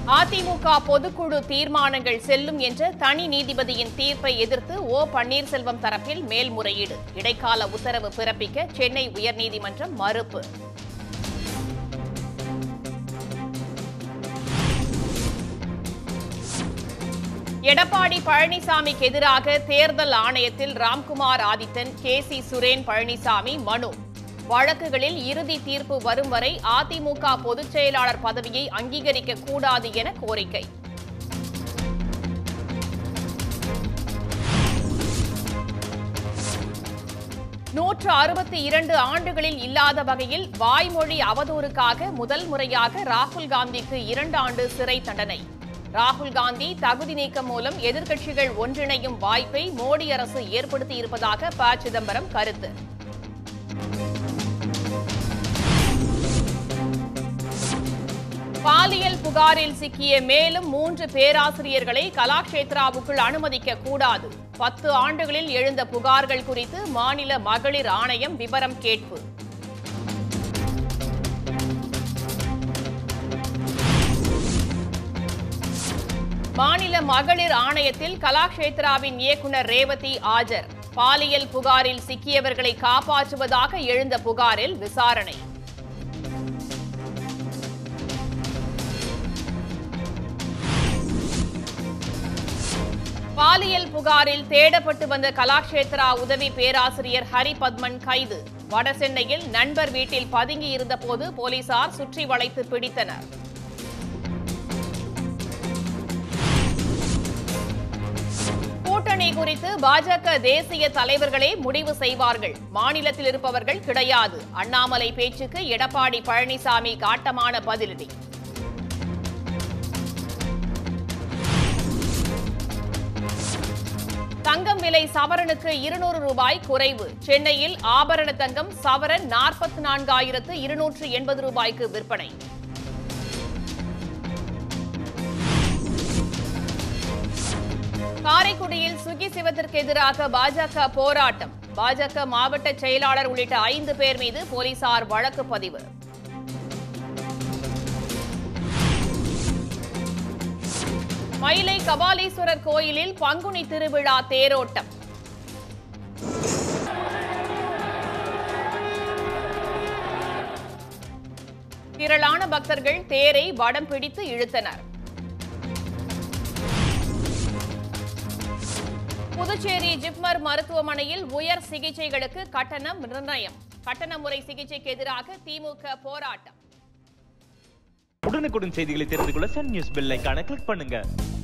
அதிமுக பொதுக்குழு தீர்மானங்கள் செல்லும் என்ற தனி நீதிபதியின் தீர்ப்பை எதிர்த்து ஓ பன்னீர்செல்வம் தரப்பில் மேல்முறையீடு இடைக்கால உத்தரவு பிறப்பிக்க சென்னை உயர்நீதிமன்றம் மறுப்பு எடப்பாடி பழனிசாமிக்கு எதிராக தேர்தல் ஆணையத்தில் ராம்குமார் ஆதித்தன் கே சி சுரேன் பழனிசாமி மனு வழக்குகளில் இறுதி தீர்ப்பு வரும் வரை அதிமுக பொதுச் செயலாளர் பதவியை அங்கீகரிக்க கூடாது என கோரிக்கை நூற்று அறுபத்தி இரண்டு ஆண்டுகளில் இல்லாத வகையில் வாய்மொழி அவதூறுக்காக முதல் முறையாக ராகுல் காந்திக்கு இரண்டு ஆண்டு சிறை தண்டனை ராகுல் காந்தி தகுதி நீக்கம் மூலம் எதிர்க்கட்சிகள் ஒன்றிணையும் வாய்ப்பை மோடி அரசு ஏற்படுத்தியிருப்பதாக ப சிதம்பரம் கருத்து பாலியல் புகாரில் சிக்கிய மேலும் மூன்று பேராசிரியர்களை கலாக்ஷேத்ராவுக்குள் அனுமதிக்க கூடாது பத்து ஆண்டுகளில் எழுந்த புகார்கள் குறித்து மாநில மகளிர் ஆணையம் விவரம் கேட்பு மாநில மகளிர் ஆணையத்தில் கலாக்ஷேத்ராவின் இயக்குநர் ரேவதி ஆஜர் பாலியல் புகாரில் சிக்கியவர்களை காப்பாற்றுவதாக எழுந்த புகாரில் விசாரணை பாலியல் புகாரில் தேடப்பட்டு வந்த கலாக்ஷேத்ரா உதவி பேராசிரியர் ஹரிபத்மன் கைது வடசென்னையில் நண்பர் வீட்டில் பதுங்கி இருந்தபோது போலீசார் சுற்றி வளைத்து பிடித்தனர் கூட்டணி குறித்து பாஜக தேசிய தலைவர்களே முடிவு செய்வார்கள் மாநிலத்தில் இருப்பவர்கள் கிடையாது அண்ணாமலை பேச்சுக்கு எடப்பாடி பழனிசாமி காட்டமான பதிலடி தங்கம் விலை சவரனுக்கு இருநூறு ரூபாய் குறைவு சென்னையில் ஆபரண தங்கம் சவரன் நாற்பத்தி நான்காயிரத்து இருநூற்று எண்பது ரூபாய்க்கு விற்பனை காரைக்குடியில் சுகி சிவத்திற்கு எதிராக பாஜக போராட்டம் பாஜக மாவட்ட செயலாளர் உள்ளிட்ட ஐந்து பேர் மீது போலீசார் வழக்கு பதிவு மயிலை கபாலீஸ்வரர் கோயிலில் பங்குனி திருவிழா தேரோட்டம் திரளான பக்தர்கள் தேரை வடம் பிடித்து இழுத்தனர் புதுச்சேரி ஜிப்மர் மருத்துவமனையில் உயர் சிகிச்சைகளுக்கு கட்டணம் நிர்ணயம் கட்டண முறை சிகிச்சைக்கு எதிராக திமுக போராட்டம் உடனுக்குடன் செய்திகளை தெரிந்து கொள்ள சன் நியூஸ் பெல் ஐகானை கிளிக் பண்ணுங்க